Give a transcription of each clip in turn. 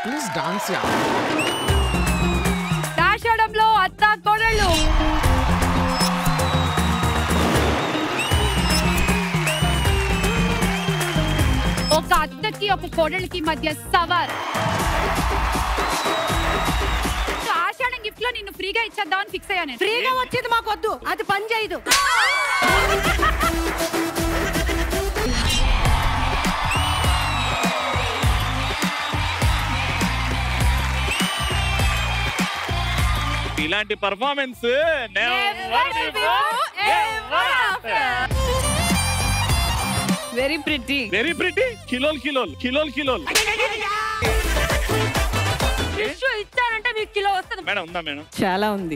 Please dance yeah దాషడంలో అత్త కోడళ్ళు ఒక అత్తకి ఒక కోడలికి మధ్య సవాల్ ఆషాఢం గిఫ్ట్ లో నిన్ను ఫ్రీగా ఇచ్చేద్దామని ఫిక్స్ అయ్యాను నేను. ఫ్రీగా వచ్చేది మాకు వద్దు అది పని చేయదు ఇలాంటి performance very pretty very pretty కిలోల్ కిలోల్ కిలోల్ కిలోల్ టిష్యూ ఇచ్చానంటే మీకు కిలో వస్తుంది మేడం ఉందా మేడం చాలా ఉంది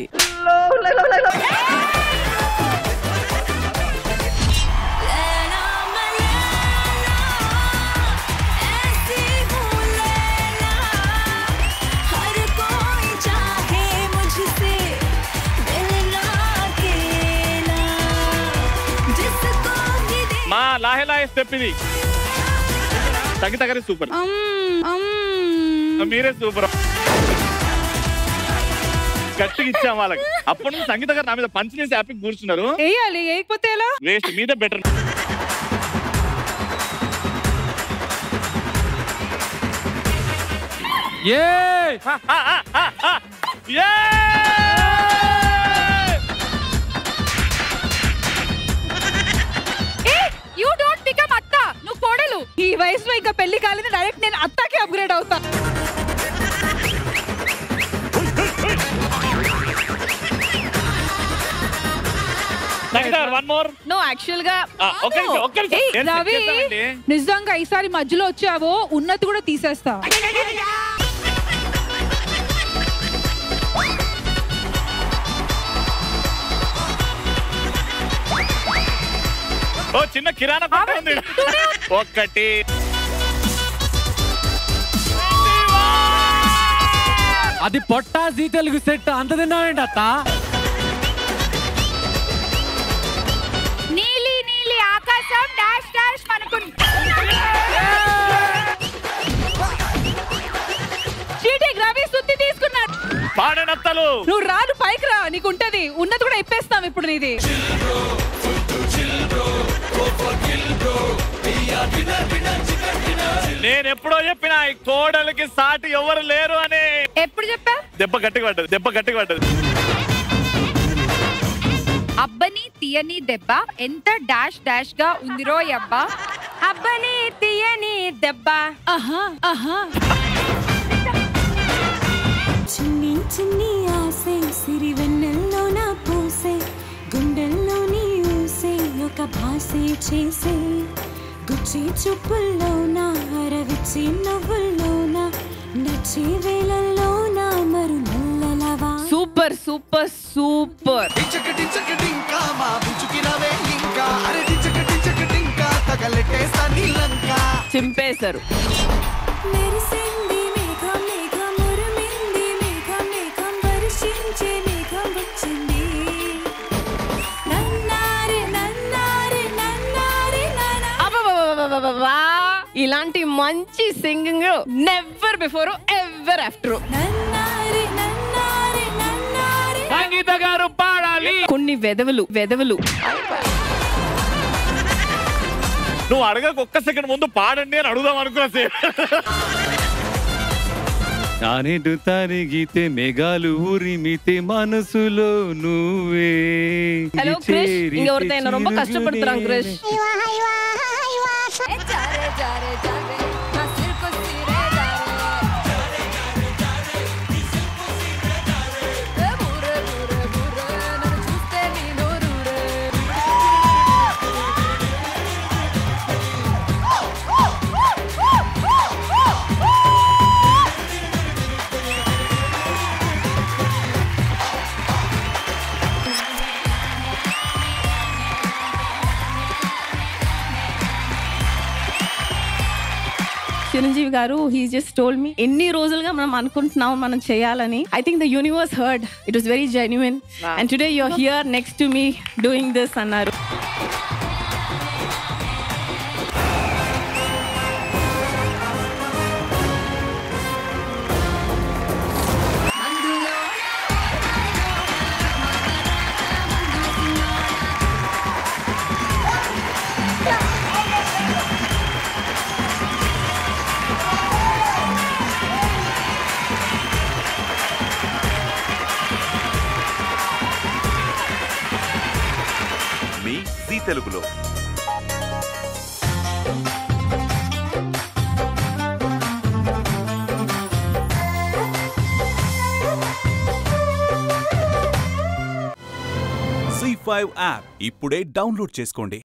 మా లాహే లాహే స్టెప్ ఇది తగ్గి తగ్గరి సూపర్ మీరే సూపర్ గట్టిగా ఇచ్చాం వాళ్ళకి అప్పటి నుంచి సంగీత గారు నా మీద పంచి చేసి హ్యాపీ కూర్చున్నారు వేయాలి వేయకపోతే ఎలా వేస్ట్ మీదే బెటర్ ఏ యూ డోంట్ బికమ్ అత్త నువ్వు కోడలు ఈ వయసులో ఇంకా పెళ్లి కాలేదు డైరెక్ట్ నేను అత్తాకి అప్గ్రేడ్ అవుతా సంగీత గారు వన్ మోర్ నో యాక్చువల్ గా ఒక్క నిమిషం ఒక్క నిమిషం ఏయ్, నేను రవి set చేస్తానండి. నిజంగా ఈసారి మధ్యలో వచ్చావో ఉన్నది కూడా తీసేస్తా ఓ చిన్న కిరాణా కొట్టు ఉంది ఒక్కటి అది పొట్టా జీ తెలుగు సెట్ అంత తిన్నావేంటి అత్త నీలి నీలి ఆకాశం డాష్ డాష్ అనుకుంటా చీటింగ్ రవి సుత్తి తీసుకున్నాడు పాడనత్తలు నువ్వు రాను పైకి రా నీకు ఉంటది ఉన్నది కూడా ఇప్పేస్తాం ఇప్పుడు నీది నేను ఎప్పుడో చెప్పిన ఈ కోడలికి సాటి ఎవరు లేరు అని ఎప్పుడు చెప్పా దెబ్బ గట్టిగా పడ్డది దెబ్బ గట్టిగా పడ్డది అబ్బని తీయని దెబ్బ ఎంత డాష్ డాష్ గా ఉందిరో అబ్బా అబ్బని తీయని దెబ్బ ఆహా ఆహా చిన్ని చిన్ని ఆసే సిరి వెన్నెల్లో నా పూసే గుండెల్లోని ఊసే ఒక భాసే చేసే గుచ్చి చూపుల్లో నా అరవిచ్చి నవ్వుల్లో నా నచ్చే వేళల్లో నా మరు నల్లలవా సూపర్ సూపర్ సూపర్ టింకా మా బుచుకినవే ఇంకా అరే టిచక టిచక టింకా తగలెట్టేస్తా నీలంకా చింపేశారు మెరిసింది మేఘం మేఘం ఉరిమింది మేఘం మేఘం వర్షించే మేఘం వచ్చింది నన్నారే నన్నారే నన్నారే నన్నా అబ్బబ్బబ్బబ్బబ్బబ్బా. ఇలాంటి మంచి singing never before ever after నన్నారే నన్నారే నన్నారే సంగీత గారు పాడాలి కొన్ని వెదవులు వెదవులు నువ్వు అడగక ఒక్క సెకండ్ ముందు పాడండి అని అడుగుదాం అనుకున్నా సేమ్ నానేడు తరిగితే మెగాలు ఉరిమితే మనసులో నువ్వే హలో క్రిష్ இங்க ஒருத்தன் என்ன ரொம்ப கஷ்டப்படுத்துறான் கிரிஷ் చిరంజీవి గారు హీ జస్ట్ టోల్ మీ ఎన్ని రోజులుగా మనం అనుకుంటున్నాం మనం చేయాలని I think the universe heard it was very genuine and today you're here next to me doing this అన్నారు మీ జీ తెలుగులో జీ ఫైవ్ యాప్ ఇప్పుడే డౌన్లోడ్ చేసుకోండి